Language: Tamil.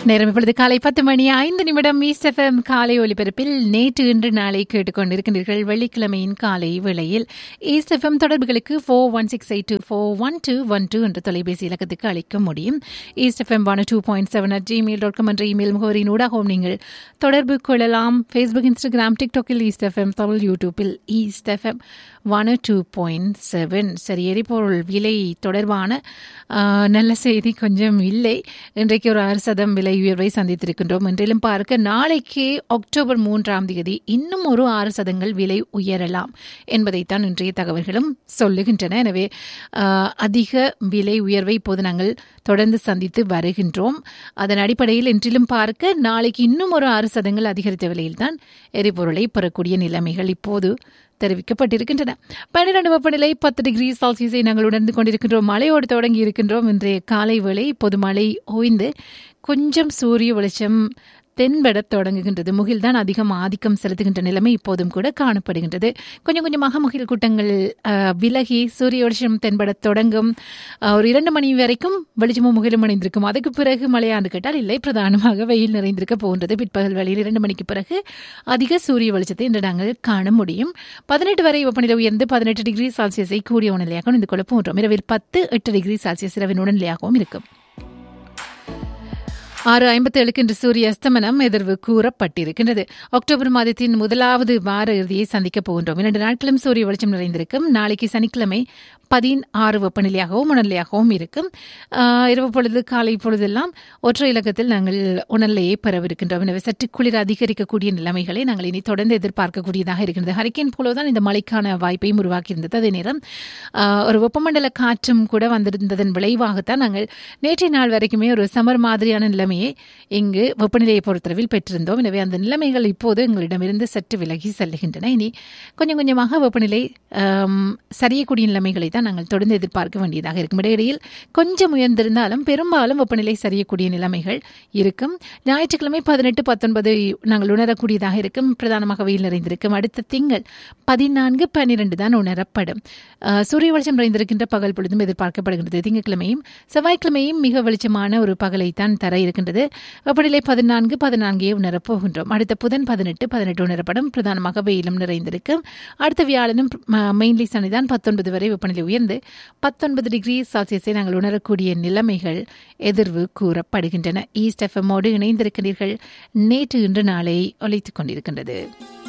நேரம் இப்பொழுது காலை பத்து மணி ஐந்து நிமிடம் ஈஸ்ட் எஃப்எம் காலை ஒலிபரப்பில் நேற்று இன்று நாளை கேட்டுக்கொண்டிருக்கின்றீர்கள் வெள்ளிக்கிழமையின் காலை வேளையில் ஈஸ்ட் எஃப்எம் தொடர்புகளுக்கு four one six eight two four one two one two என்ற தொலைபேசி இலக்கத்துக்கு அழைக்க முடியும் East FM one two point seven at Gmail dot com என்ற இமெயில் முகவரியின் ஊடாகவும் நீங்கள் தொடர்பு கொள்ளலாம் ஃபேஸ்புக் இன்ஸ்டாகிராம் டிக்டாக்கில் ஈஸ்ட் எஃப்எம் தமிழ் யூடியூப்பில் East FM one two point seven சரி எரிபொருள் விலை தொடர்பான ஆ, நல்ல செய்தி கொஞ்சம் இல்லை இன்றைக்கு ஒரு ஆறு சதம் விலை உயர்வை சந்தித்திருக்கின்றோம் என்றிலும் பார்க்க நாளைக்கு அக்டோபர் மூன்றாம் தேதி இன்னும் ஒரு ஆறு சதங்கள் விலை உயரலாம் என்பதைத்தான் இன்றைய தகவல்களும் சொல்லுகின்றன எனவே ஆ, அதிக விலை உயர்வை இப்போது நாங்கள் தொடர்ந்து சந்தித்து வருகின்றோம் அதன் அடிப்படையில் இன்றிலும் பார்க்க நாளைக்கு இன்னும் ஒரு ஆறு சதங்கள் அதிகரித்த விலையில்தான் எரிபொருளை பெறக்கூடிய நிலைமைகள் இப்போது தெரிவிக்கப்பட்டிருக்கின்றன பன்னிரண்டு வெப்பநிலை பத்து டிகிரி செல்சியஸை நாங்கள் உணர்ந்து கொண்டிருக்கின்றோம் மழையோடு தொடங்கி இருக்கின்றோம் இன்றைய காலை வேளை இப்போது மழை ஓய்ந்து கொஞ்சம் சூரிய வெளிச்சம் தென்படத் தொடங்குகின்றது முகில்தான் அதிகம் ஆதிக்கம் செலுத்துகின்ற நிலைமை இப்போதும் கூட காணப்படுகின்றது கொஞ்சம் கொஞ்சமாக முகில் கூட்டங்கள் அஹ், விலகி சூரிய வெளிச்சம் தென்படத் தொடங்கும் அஹ், ஒரு இரண்டு மணி வரைக்கும் வெளிச்சமும் முகிலும் அணிந்திருக்கும் அதுக்கு பிறகு மழையாண்டு கேட்டால் இல்லை பிரதானமாக வெயில் நிறைந்திருக்க போகின்றது பிற்பகல் வேளையில் இரண்டு மணிக்கு பிறகு அதிக சூரிய வெளிச்சத்தை இன்று நாங்கள் காண முடியும் பதினெட்டு வரை வெப்பநிலை உயர்ந்து பதினெட்டு டிகிரி செல்சியஸை கூடிய உணர்நிலையாக இந்த கொள்ள போன்றோம் இரவில் பத்து எட்டு டிகிரி செல்சியஸ் இரவின் உடல்நிலையாகவும் இருக்கும் ஆறு ஐம்பத்தி ஏழுக்கு இன்று சூரிய அஸ்தமனம் எதிர்வு கூறப்பட்டிருக்கின்றது அக்டோபர் மாதத்தின் முதலாவது வார இறுதியை சந்திக்கப் போகின்றோம் இரண்டு நாட்களும் சூரிய வெளிச்சம் நிறைந்திருக்கும் நாளைக்கு சனிக்கிழமை பதினாறு வெப்பநிலையாகவும் உணர்நிலையாகவும் இருக்கும் ஆஹ், இரவு பொழுது காலை பொழுதெல்லாம் ஒற்றை இலக்கத்தில் நாங்கள் உணர்நிலையை பெறவிருக்கின்றோம் எனவே சற்று குளிர் அதிகரிக்கக்கூடிய நிலைமைகளை நாங்கள் இனி தொடர்ந்து எதிர்பார்க்கக்கூடியதாக இருக்கின்றது ஹரிக்கேன் போலதான் இந்த மழைக்கான வாய்ப்பையும் உருவாக்கியிருந்தது அதே நேரம் ஆஹ், ஒரு வெப்பமண்டல காற்றும் கூட வந்திருந்ததன் விளைவாகத்தான் நாங்கள் நேற்றைய நாள் வரைக்குமே ஒரு சமர் மாதிரியான நிலைமையை இங்கு வெப்பநிலையை பொறுத்தளவில் பெற்றிருந்தோம் எனவே அந்த நிலைமைகள் இப்போது எங்களிடமிருந்து சற்று விலகி செல்லுகின்றன இனி கொஞ்சம் கொஞ்சமாக வெப்பநிலை ஆம், சரியக்கூடிய நிலைமைகளை தான் நாங்கள் தொடர்ந்து எதிர்பார்க்க வேண்டியதாக இருக்கும் இடையிடையில் கொஞ்சம் உயர்ந்திருந்தாலும் பெரும்பாலும் வெப்பநிலை சரியக்கூடிய நிலைமைகள் இருக்கும் ஞாயிற்றுக்கிழமை பதினெட்டு பத்தொன்பது நாங்கள் உணரக்கூடியதாக இருக்கும் பிரதானமாக வெயில் நிறைந்திருக்கும் அடுத்த திங்கள் பதினான்கு பன்னிரண்டு தான் உணரப்படும் ஆஹ், சூரிய வெளிச்சம் நிறைந்திருக்கின்ற பகல் பொழுதும் எதிர்பார்க்கப்படுகின்றது திங்கட்கிழமையும் செவ்வாய்க்கிழமையும் மிக வெளிச்சமான ஒரு பகலைத்தான் தர இருக்கின்றது வெப்பநிலை பதினான்கு பதினான்கே உணரப் போகின்றோம் அடுத்த புதன் பதினெட்டு பதினெட்டு உணரப்படும் பிரதானமாக வெயிலும் நிறைந்திருக்கும் அடுத்த வியாழனும் மெயின்லி சனிதான் பத்தொன்பது வரை வெப்பநிலை உயர்ந்து பத்தொன்பது டிகிரி செல்சியஸை நாங்கள் உணரக்கூடிய நிலைமைகள் எதிர்வு கூறப்படுகின்றன ஈஸ்ட் எஃப்எம்மோடு இணைந்திருக்கிறீர்கள் நேற்று இன்று நாளை ஒலித்துக் கொண்டிருக்கின்றது